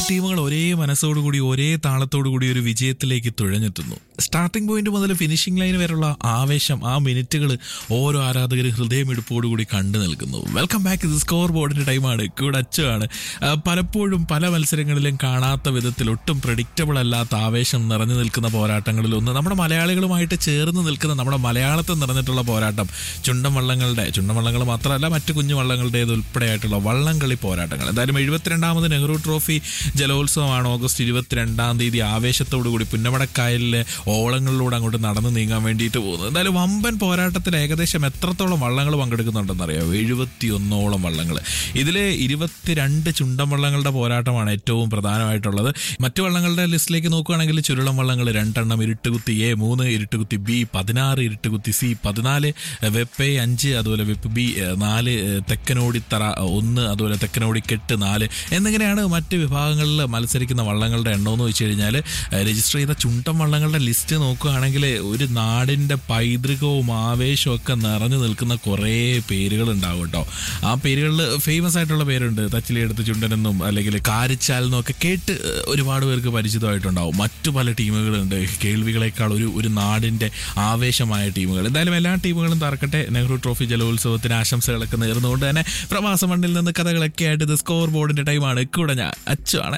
ടീമുകൾ ഒരേ മനസ്സോടുകൂടി ഒരേ താളത്തോടു കൂടി ഒരു വിജയത്തിലേക്ക് തുഴഞ്ഞെത്തുന്നു സ്റ്റാർട്ടിംഗ് പോയിന്റ് മുതൽ ഫിനിഷിംഗ് ലൈൻ വരെയുള്ള ആവേശം ആ മിനിറ്റുകൾ ഓരോ ആരാധകർ ഹൃദയമെടുപ്പോടുകൂടി കണ്ടു നിൽക്കുന്നു വെൽക്കം ബാക്ക് ഇത് സ്കോർ ബോർഡിന്റെ ടൈമാണ് കൂടെ അച്ചുവാണ് ആ, പലപ്പോഴും പല മത്സരങ്ങളിലും കാണാത്ത വിധത്തിൽ ഒട്ടും പ്രഡിക്റ്റബിൾ അല്ലാത്ത ആവേശം നിറഞ്ഞു നിൽക്കുന്ന പോരാട്ടങ്ങളിൽ ഒന്ന് നമ്മുടെ മലയാളികളുമായിട്ട് ചേർന്ന് നിൽക്കുന്ന നമ്മുടെ മലയാളത്തിൽ നിറഞ്ഞിട്ടുള്ള പോരാട്ടം ചുണ്ടൻ വള്ളങ്ങളുടെ ചുണ്ടൻ വള്ളങ്ങൾ മാത്രമല്ല മറ്റു കുഞ്ഞു വള്ളങ്ങളുടേത് ഉൾപ്പെടെയായിട്ടുള്ള വള്ളംകളി പോരാട്ടങ്ങൾ എന്തായാലും എഴുപത്തിരണ്ടാമത് നെഹ്റു ട്രോഫി ജലോത്സവമാണ് ഓഗസ്റ്റ് ഇരുപത്തിരണ്ടാം തീയതി ആവേശത്തോടു കൂടി പുന്നമടക്കായലിലെ ഓളങ്ങളിലൂടെ അങ്ങോട്ട് നടന്നു നീങ്ങാൻ വേണ്ടിയിട്ട് പോകുന്നത് എന്തായാലും വമ്പൻ പോരാട്ടത്തിൽ ഏകദേശം എത്രത്തോളം വള്ളങ്ങൾ പങ്കെടുക്കുന്നുണ്ടെന്ന് അറിയാമോ എഴുപത്തിയൊന്നോളം വള്ളങ്ങൾ ഇതിൽ ഇരുപത്തിരണ്ട് ചുണ്ടൻ വള്ളങ്ങളുടെ പോരാട്ടമാണ് ഏറ്റവും പ്രധാനമായിട്ടുള്ളത് മറ്റു വള്ളങ്ങളുടെ ലിസ്റ്റിലേക്ക് നോക്കുകയാണെങ്കിൽ ചുരുളം വള്ളങ്ങൾ രണ്ടെണ്ണം ഇരുട്ടുകുത്തി എ മൂന്ന് ഇരുട്ടുകുത്തി ബി പതിനാറ് ഇരുട്ടുകുത്തി സി പതിനാല് വെപ്പ് എ അഞ്ച് അതുപോലെ വെപ്പ് ബി ഏഹ്, നാല് ഏഹ്, തെക്കനോടിത്തറ ഒന്ന് അതുപോലെ തെക്കനോടിക്കെട്ട് നാല് എന്നിങ്ങനെയാണ് മറ്റ് വിഭാഗങ്ങളിൽ മത്സരിക്കുന്ന വള്ളങ്ങളുടെ എണ്ണം എന്ന് വെച്ച് കഴിഞ്ഞാൽ രജിസ്റ്റർ ചെയ്ത ചുണ്ടൻ വള്ളങ്ങളുടെ ലിസ്റ്റ് നോക്കുകയാണെങ്കിൽ ഒരു നാടിൻ്റെ പൈതൃകവും ആവേശവും ഒക്കെ നിറഞ്ഞു നിൽക്കുന്ന കുറേ പേരുകൾ ഉണ്ടാവും കേട്ടോ ആ പേരുകളിൽ ഫേമസ് ആയിട്ടുള്ള പേരുണ്ട് തച്ചിലെടുത്ത് ചുണ്ടനെന്നും അല്ലെങ്കിൽ കാരിച്ചാൽ എന്നും ഒക്കെ കേട്ട് ഏഹ്, ഒരുപാട് പേർക്ക് പരിചിതമായിട്ടുണ്ടാവും മറ്റു പല ടീമുകളുണ്ട് കേൾവികളെക്കാൾ ഒരു ഒരു നാടിൻ്റെ ആവേശമായ ടീമുകൾ എന്തായാലും എല്ലാ ടീമുകളും തറക്കട്ടെ നെഹ്റു ട്രോഫി ജലോത്സവത്തിന് ആശംസകളൊക്കെ നേർന്നുകൊണ്ട് തന്നെ പ്രവാസ മണ്ണിൽ നിന്ന് കഥകളൊക്കെ ആയിട്ട് ഇത് സ്കോർ ബോർഡിന്റെ ടൈമാണ് കൂടെ ഞാൻ അച്ചുവാണ്